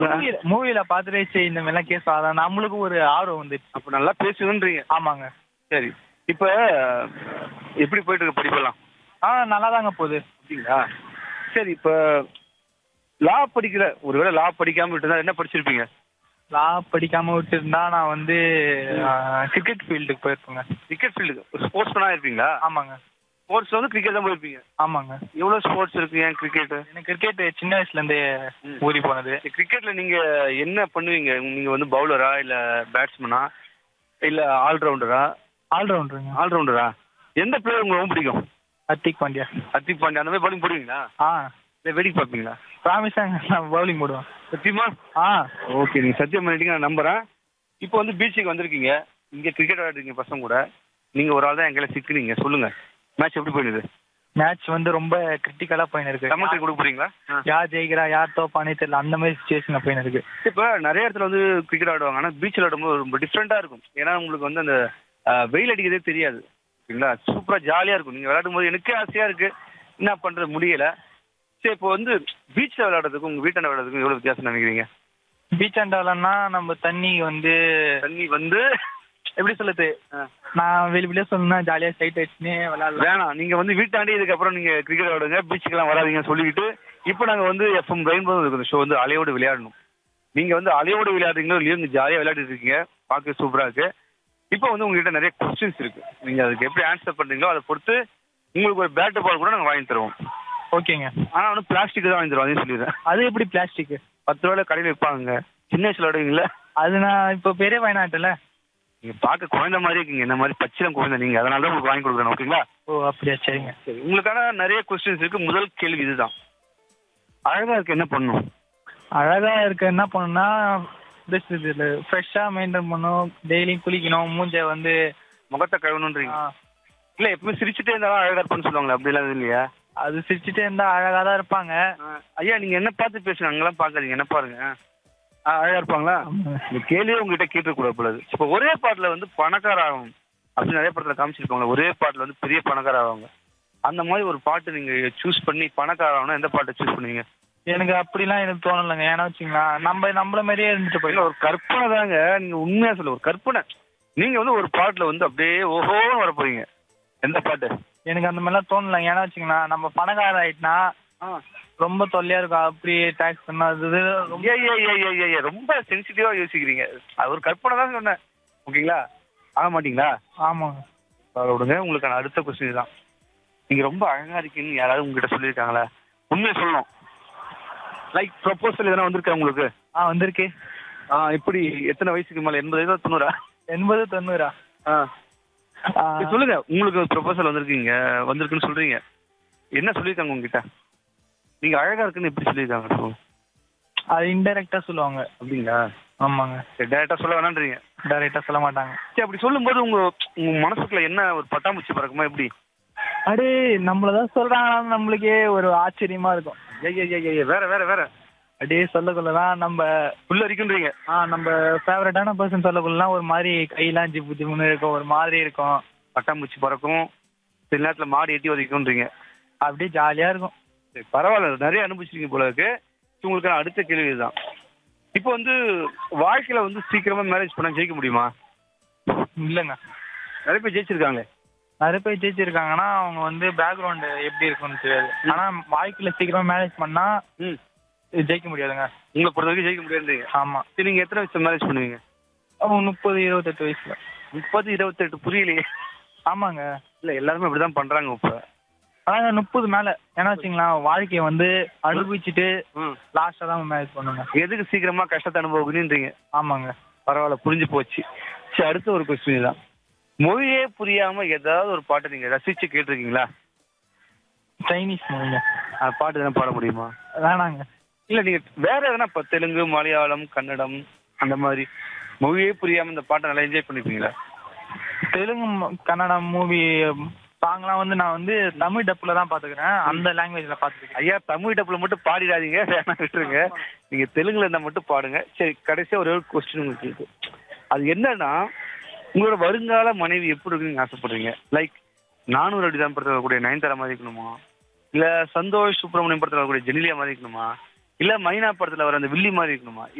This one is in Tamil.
மூவில பாத்துட்டு சரி இந்த மாதிரிலாம் கேஸ் அதான் நம்மளுக்கும் ஒரு ஆர்வம் வந்துச்சு அப்ப நல்லா பேசுவேன்றீங்க ஆமாங்க சரி இப்ப எப்படி போயிட்டு இருக்கு படிப்பெல்லாம் ஆ நல்லா தாங்க போகுது அப்படிங்களா சரி இப்ப லா படிக்கல ஒருவேளை லா படிக்காம விட்டுருந்தா என்ன படிச்சிருப்பீங்க லா படிக்காம விட்டுருந்தா நான் வந்து கிரிக்கெட் ஃபீல்டுக்கு போயிருப்பேங்க கிரிக்கெட் ஃபீல்டுக்கு ஸ்போர்ட்ஸ் மேனா இருப்பீங்களா ஆமாங்க ஸ்போர்ட்ஸ் வந்து கிரிக்கெட் தான் போயிருப்பீங்க ஆமாங்க எவ்வளவு ஸ்போர்ட்ஸ் இருக்கு ஏன் கிரிக்கெட் எனக்கு கிரிக்கெட் சின்ன வயசுல இருந்தே ம். ஊறி போனது கிரிக்கெட்ல நீங்க என்ன பண்ணுவீங்க நீங்க வந்து பவுலரா இல்ல பேட்ஸ்மேனா இல்ல ஆல்ரவுண்டரா ஆல்ரவுண்டருங்க ஆல்ரவுண்டரா எந்த பிளேயர் உங்களுக்கு ரொம்ப பிடிக்கும் ஹர்திக் பாண்டியா ஹர்திக் பாண்டியா அந்த மாதிரி பவுலிங் போடுவீங்களா ஆ இல்ல வேடிக்கை பார்ப்பீங்களா ப்ராமிஸாங்க நான் பவுலிங் போடுவேன் சத்தியமா ஆ ஓகே நீங்க சத்தியம் பண்ணிட்டீங்க நான் நம்புறேன் இப்போ வந்து பீச்சுக்கு வந்திருக்கீங்க இங்க கிரிக்கெட் விளையாடுறீங்க பசங்க கூட நீங்க ஒரு ஆள் தான் எங்களை சிக்கிறீங்க சொல்லுங்க மேட்ச் எப்படி போயிடுது மேட்ச் வந்து ரொம்ப கிரிட்டிக்கலா போயின்னு இருக்கு கமெண்ட்ரி கொடுக்க போறீங்களா யார் ஜெயிக்கிறா யார் தோப்பானே தெரியல அந்த மாதிரி சுச்சுவேஷன் போயின்னு இருக்கு இப்போ நிறைய இடத்துல வந்து கிரிக்கெட் ஆடுவாங்க ஆனால் பீச்சில் ஆடும்போது ரொம்ப டிஃப்ரெண்டா இருக்கும் ஏன்னா உங்களுக்கு வந்து அந்த அஹ், வெயில் அடிக்கிறதே தெரியாது ஓகேங்களா சூப்பரா ஜாலியா இருக்கும் நீங்க விளையாடும் போது எனக்கே ஆசையா இருக்கு என்ன பண்றது முடியல சரி இப்போ வந்து பீச்சில் விளையாடுறதுக்கும் உங்க வீட்டாண்ட விளையாடுறதுக்கும் எவ்வளவு வித்தியாசம் நினைக்கிறீங்க பீச் அண்டாலன்னா நம்ம தண்ணி வந்து தண்ணி வந்து எப்படி சொல்லுது அஹ், நான் வெளி வெளியே சொல்லணும்னா ஜாலியா சைட் அடிச்சுனே விளையாடலாம் வேணாம் நீங்க வந்து வீட்டாண்டி இதுக்கப்புறம் நீங்க கிரிக்கெட் விளையாடுங்க பீச்சுக்கெல்லாம் வராதீங்கன்னு சொல்லிக்கிட்டு இப்போ நாங்க வந்து எஃப்எம் ரெயின்போ இருக்கு ஷோ வந்து அலையோடு விளையாடணும் நீங்க வந்து அலையோடு விளையாடுறீங்களோ இல்லையோ நீங்க ஜாலியா விளையாடிட்டு இருக்கீங்க பார்க்க சூப்பரா இருக்கு இப்போ வந்து உங்ககிட்ட நிறைய கொஸ்டின்ஸ் இருக்கு நீங்க அதுக்கு எப்படி ஆன்சர் பண்றீங்களோ அதை பொறுத்து உங்களுக்கு ஒரு பேட் பால் கூட நாங்க வாங்கி தருவோம் ஓகேங்க ஆனா வந்து பிளாஸ்டிக் தான் வாங்கி தருவோம் அதையும் சொல்லிடுறேன் அது எப்படி பிளாஸ்டிக் பத்து ரூபாயில கடையில் விற்பாங்க சின்ன வயசுல விளையாடுவீங்களா அது நான் இப்போ பெரிய வயநாட்டுல நீங்க பார்க்க குழந்தை மாதிரி இருக்கீங்க இந்த மாதிரி பச்சிலம் குழந்தை நீங்க அதனால தான் உங்களுக்கு வாங்கி கொடுக்குறேன் ஓகேங்களா ஓ அப்படியா சரிங்க சரி உங்களுக்கான நிறைய கொஸ்டின்ஸ் இருக்கு முதல் கேள்வி இதுதான் அழகா இருக்கு என்ன பண்ணும் அழகா இருக்க என்ன பண்ணணும்னா இதுல ஃப்ரெஷ்ஷா மெயின்டைன் பண்ணணும் டெய்லியும் குளிக்கணும் மூஞ்ச வந்து முகத்தை கழுவணுன்றீங்க ஆ, இல்ல எப்பவுமே சிரிச்சுட்டே இருந்தாலும் அழகா இருப்பான்னு சொல்லுவாங்களே அப்படிலாம் எதுவும் இல்லையா அது சிரிச்சுட்டே இருந்தா அழகா தான் இருப்பாங்க ஐயா நீங்க என்ன பார்த்து பேசுங்க அங்கெல்லாம் பாக்காதீங்க என்ன பாருங்க ஆ, அழகா இருப்பாங்களா ஆமாங்க. இந்த கேள்வியே உங்ககிட்ட கேட்டு கூட போல இப்ப ஒரே பாட்டுல வந்து பணக்கார ஆகும் அப்படின்னு நிறைய படத்துல காமிச்சிருப்பாங்க ஒரே பாட்டுல வந்து பெரிய பணக்கார ஆவாங்க அந்த மாதிரி ஒரு பாட்டு நீங்க சூஸ் பண்ணி பணக்கார ஆகணும் எந்த பாட்டை சூஸ் பண்ணுவீங்க எனக்கு அப்படிலாம் எனக்கு தோணலைங்க ஏன்னா வச்சுங்களா நம்ம நம்மள மாதிரியே இருந்துட்டு இல்ல போயிடலாம் ஒரு கற்பனை தாங்க நீங்க உண்மையா சொல்ல ஒரு கற்பனை நீங்க வந்து ஒரு பாட்டுல வந்து அப்படியே ஓஹோன்னு வர போறீங்க எந்த பாட்டு எனக்கு அந்த மாதிரிலாம் தோணலைங்க ஏன்னா வச்சுங்களா நம்ம பணக்கார ஆயிட்டுனா ரொம்ப தொல்லையா இருக்கும் அப்படி டேக்ஸ் பண்ணா அது இது ரொம்ப ஏய், ஏய், ஏய், ஏய், ஏய், ஏய், ரொம்ப சென்சிட்டிவா யோசிக்கிறீங்க அது ஒரு கற்பனை தான் சொன்னேன் ஓகேங்களா ஆக மாட்டீங்களா ஆமாங்க அதை விடுங்க உங்களுக்கான அடுத்த கொஸ்டின் தான் நீங்க ரொம்ப அழகா இருக்கீங்கன்னு யாராவது உங்ககிட்ட சொல்லியிருக்காங்களா உண்மையை சொல்லணும் லைக் ப்ரொபோசல் எதனா வந்திருக்கா உங்களுக்கு ஆ வந்திருக்கு ஆ இப்படி எத்தனை வயசுக்கு மேல எண்பது வயசா தொண்ணூறா எண்பது தொண்ணூறா ஆ ஆ, சரி, சொல்லுங்க உங்களுக்கு ப்ரொபோசல் வந்திருக்கீங்க வந்திருக்குன்னு சொல்றீங்க என்ன சொல்லியிருக்காங்க உங்ககிட்ட நீங்க அழகா இருக்குன்னு எப்படி சொல்லியிருக்காங்க இப்போ? அது இன்டெரக்டா சொல்லுவாங்க அப்படிங்களா ஆமாங்க சரி டேரக்டா சொல்ல வேணான்றீங்க டைரக்டா சொல்ல மாட்டாங்க சரி அப்படி சொல்லும்போது உங்க உங்க மனசுக்குள்ள என்ன ஒரு பட்டாம்பூச்சி பறக்குமா எப்படி அடே நம்மளதான் சொல்றாங்கன்னா நம்மளுக்கே ஒரு ஆச்சரியமா இருக்கும் ஏய், ஏய், ஏய், ஏய், வேற வேற வேற அப்படியே சொல்லக்குள்ளதான் நம்ம உள்ள இருக்குன்றீங்க ஆ நம்ம ஃபேவரட்டான பர்சன் சொல்லக்குள்ளலாம் ஒரு மாதிரி கையெல்லாம் ஜிப்பு ஜிப்புன்னு இருக்கும் ஒரு மாதிரி இருக்கும் பட்டாம்பூச்சி பறக்கும் சில நேரத்துல மாடு எட்டி உதைக்கும்ன்றீங்க அப்படியே ஜாலியா இருக்கும் சரி பரவாயில்ல நிறைய அனுபவிச்சிருக்கீங்க போல இருக்கு சரி, உங்களுக்கு அடுத்த கேள்வி இதுதான் இப்போ வந்து வாழ்க்கையில வந்து சீக்கிரமா மேரேஜ் பண்ணா ஜெயிக்க முடியுமா இல்லைங்க நிறைய பேர் ஜெயிச்சிருக்காங்களே நிறைய பேர் ஜெயிச்சிருக்காங்கன்னா அவங்க வந்து பேக்ரவுண்ட் எப்படி இருக்கும்னு தெரியாது ஆனா வாழ்க்கையில சீக்கிரமா மேரேஜ் பண்ணா ம் இது ஜெயிக்க முடியாதுங்க உங்களை பொறுத்த வரைக்கும் ஜெயிக்க முடியாதுன்றீங்க ஆமா சரி நீங்க எத்தனை வயசு மேரேஜ் பண்ணுவீங்க அவங்க முப்பது இருபத்தெட்டு வயசுல முப்பது இருபத்தெட்டு புரியலையே ஆமாங்க இல்ல எல்லாருமே அப்படிதான் பண்றாங்க இப்ப ஆனா முப்பது மேல ஏன்னா வச்சுங்களா வாழ்க்கைய வந்து அனுபவிச்சுட்டு ம். லாஸ்டா தான் மேரேஜ் பண்ணுங்க எதுக்கு சீக்கிரமா கஷ்டத்தை அனுபவிக்கணுன்றீங்க ஆமாங்க பரவாயில்ல புரிஞ்சு போச்சு சரி அடுத்த ஒரு கொஸ்டின் தான் மொழியே புரியாம ஏதாவது ஒரு பாட்டை நீங்க ரசிச்சு கேட்டிருக்கீங்களா சைனீஸ் மூவிங்க அந்த பாட்டு எதனா பாட முடியுமா வேணாங்க இல்ல நீங்க வேற எதனா இப்ப தெலுங்கு மலையாளம் கன்னடம் அந்த மாதிரி மொழியே புரியாம இந்த பாட்டை நல்லா என்ஜாய் பண்ணிருப்பீங்களா தெலுங்கு ம- கன்னடம் மூவி சாங்லாம் வந்து நான் வந்து தமிழ் டப்புல தான் பாத்துக்கிறேன் அந்த லாங்குவேஜ்ல பாத்துருக்கேன் ஐயா தமிழ் டப்புல மட்டும் பாடிடாதீங்க வேணா விட்டுருங்க நீங்க தெலுங்குல இருந்தா மட்டும் பாடுங்க சரி கடைசியா ஒரே ஒரு கொஸ்டின் உங்களுக்கு இருக்கு அது என்னன்னா உங்களோட வருங்கால மனைவி எப்படி இருக்குன்னு நீங்க ஆசைப்படுறீங்க லைக் நானூறு அடி தான் படத்தில் வரக்கூடிய நயன்தாரா மாதிரி இருக்கணுமா இல்ல சந்தோஷ் சுப்பிரமணியம் படத்தில் வரக்கூடிய ஜெனிலியா மாதிரி இருக்கணுமா இல்ல மைனா படத்துல வர அந்த வில்லி மாதிரி இருக்கணுமா